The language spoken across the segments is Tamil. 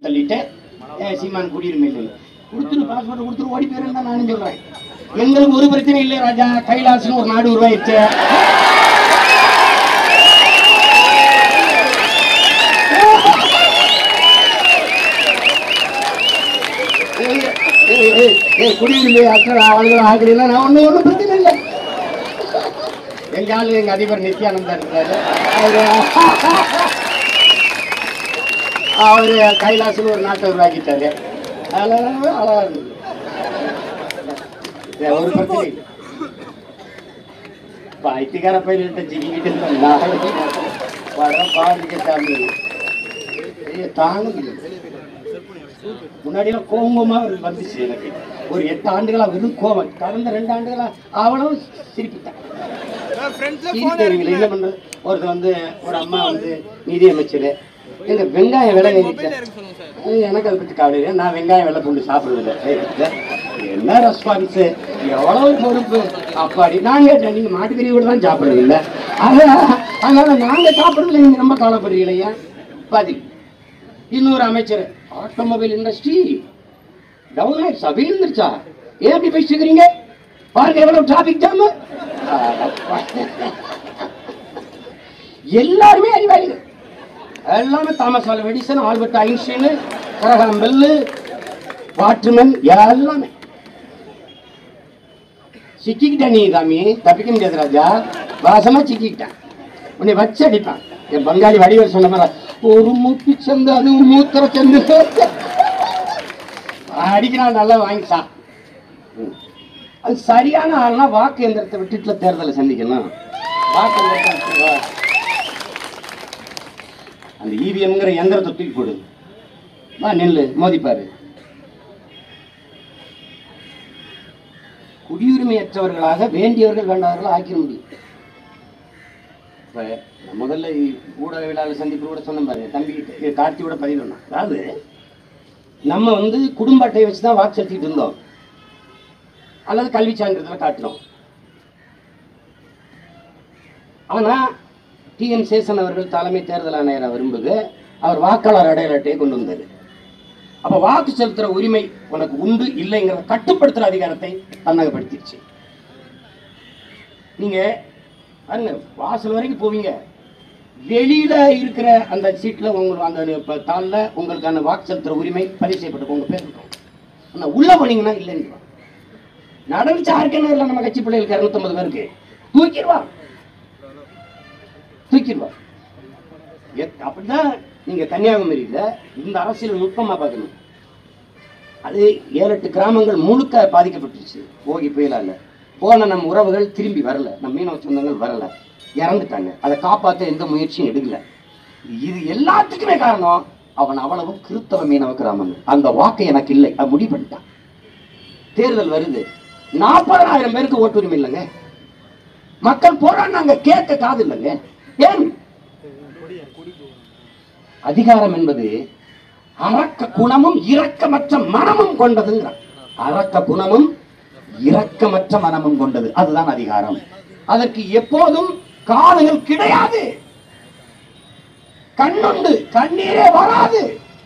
தள்ளிட்டு ஏ, சீமான் குடியுரிமை இல்லை கொடுத்துரு பாஸ்போர்ட் கொடுத்துரு ஓடி போயிருந்தா நானும் சொல்றேன் எங்களுக்கு ஒரு பிரச்சனை இல்லை ராஜா கைலாசம் ஒரு நாடு உருவாயிடுச்சு ஏய், ஏய், ஏய், ஏய், குடியுரிமை அக்கறை அவங்களை ஆக்கலாம் நான் ஒன்றும் ஒன்றும் பிரச்சனை இல்லை எங்க ஆளு எங்க அதிபர் நித்யானந்தா இருக்காரு அவரு அவரு கைலாசில் ஒரு நாட்டை உருவாக்கிட்டாரு அதனால அழகா இருந்தது இது ஒரு பிரச்சனை இல்லை. பைத்தியக்கார பயிலிட்ட ஜிக்கிட்டு இருந்தா வர பாதிக்க சாமி ஐயோ, தாங்க முடியல முன்னாடியெல்லாம் கோபமா வந்துச்சு எனக்கு ஒரு எட்டு ஆண்டுகளா வெறும் கோபம் கடந்த ரெண்டு ஆண்டுகளா அவளும் சிரிப்பிட்டான் சீர்தேவிகள் என்ன பண்றது ஒருத்தர் வந்து ஒரு அம்மா வந்து நிதி அமைச்சர் எங்க வெங்காயம் விலை ஏறிட்டு எனக்கு அதை பத்தி கவலை இல்லை நான் வெங்காயம் விலை கொண்டு சாப்பிடுறது இல்லை என்ன ரெஸ்பான்ஸ் எவ்வளவு பொறுப்பு அப்பாடி நான் கேட்டேன் நீங்க மாட்டுக்கறி கூட தான் சாப்பிடுறது இல்லை அதான் அதனால நாங்க சாப்பிடுறதுல நீங்க ரொம்ப கவலைப்படுறீங்களா பதில் இன்னொரு அமைச்சர் ஆட்டோமொபைல் இண்டஸ்ட்ரி டவுன் ஆயிடுச்சா விழுந்துருச்சா ஏன் அப்படி பேசிட்டு இருக்கிறீங்க பாருங்க எவ்வளவு டிராபிக் ஜாம் எல்லாருமே அறிவாளிகள் எல்லாமே Thomas Alva Edison Albert Einstein Graham Bell வாட்ருமன் எல்லாமே சிக்கிக்கிட்ட நீ சாமி தப்பிக்க முடியாது ராஜா வாசமா சிக்கிக்கிட்டேன் உன்னை வச்சு அடிப்பான் என் பங்காளி வடிவர் சொன்ன மாதிரி ஒரு மூக்கு சந்து அது ஒரு மூத்திர சந்து அடிக்கிறான் நல்லா வாங்கிட்டான் ம். அது சரியான ஆள்னா வாக்கு எந்திரத்தை விட்டுட்டுல தேர்தலை சந்திக்கணும் வாக்கு எந்திரத்தை விட்டு வா. அந்த இவிஎம்ங்கிற எந்திரத்தை தூக்கி போடு வா நெல்லு மோதிப்பாரு குடியுரிமையற்றவர்களாக வேண்டியவர்கள் வேண்டாதவர்கள் ஆக்கிட முடியும் இப்ப நான் முதல்ல இ- ஊடகவியலாளர் சந்திப்பு கூட சொன்னேன் பாருங்க தம்பி இது கார்த்தியோட பதிவு பண்ணான். அதாவது நம்ம வந்து குடும்ப அட்டையை வச்சு தான் வாக்கு செலுத்திட்டு இருந்தோம் அல்லது கல்வி சான்றிதழை காட்டினோம் ஆனா டிஎன் சேசன் அவர்கள் தலைமை தேர்தல் ஆணையரை விரும்புக அவர் வாக்காளர் அடையாள அட்டையை கொண்டு வந்தார் அப்ப வாக்கு செலுத்துற உரிமை உனக்கு உண்டு இல்லைங்கிற கட்டுப்படுத்துற அதிகாரத்தை தன்னகப்படுத்திடுச்சு நீங்க பாருங்க வாசல் வரைக்கும் போவீங்க வெளியில இருக்கிற அந்த சீட்ல உங்களுக்கு அந்த இப்ப தாள்ல உங்களுக்கான வாக்கு செலுத்துற உரிமை பதிவு செய்யப்பட்டு உங்க பேர் இருக்கும் ஆனா உள்ள போனீங்கன்னா இல்லைன்னு நடந்துச்சு யாருக்கேன்னு இல்லை நம்ம கட்சி பிள்ளைகளுக்கு இரநூத்தம்பது பேருக்கு தூக்கிடுவா தூக்கிடுவா எத்- அப்படிதான் நீங்க கன்னியாகுமரியில இந்த அரசியல் நுட்பமா பார்க்கணும் அது ஏழு எட்டு கிராமங்கள் முழுக்க பாதிக்கப்பட்டுருச்சு போகி புயலால போன நம்ம உறவுகள் திரும்பி வரல நம்ம மீனவ சொந்தங்கள் வரல இறந்துட்டாங்க அதை காப்பாற்ற எந்த முயற்சியும் எடுக்கல இது எல்லாத்துக்குமே காரணம் அவன் அவ்வளவு கிறித்தவ மீனவ கிராமங்கள் அந்த வாக்கு எனக்கு இல்லை அது முடிவு பண்ணிட்டான் தேர்தல் வருது நாற்பதாயிரம் பேருக்கு ஓட்டுரிமை இல்லைங்க மக்கள் போராடினாங்க கேட்க காது இல்லைங்க ஏன் அதிகாரம் என்பது அரக்க குணமும் இரக்கமற்ற மனமும் கொண்டதுங்கிறான் அரக்க குணமும் இரக்கமற்ற மனமும் கொண்டது அதுதான் அதிகாரம் அதற்கு எப்போதும் காதுகள் கிடையாது கண்ணுண்டு கண்ணீரே வராது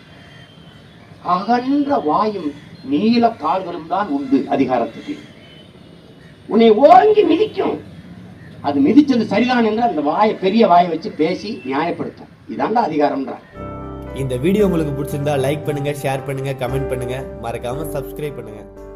அகன்ற வாயும் நீல கால்களும் தான் உண்டு அதிகாரத்துக்கு உன்னை ஓங்கி மிதிக்கும் அது மிதிச்சது சரிதான் என்று அந்த வாயை பெரிய வாயை வச்சு பேசி நியாயப்படுத்தும் இதாண்டா அதிகாரம்ன்றான் இந்த வீடியோ உங்களுக்கு பிடிச்சிருந்தா லைக் பண்ணுங்க ஷேர் பண்ணுங்க கமெண்ட் பண்ணுங்க மறக்காம சப்ஸ்கிரைப் பண்ணுங்க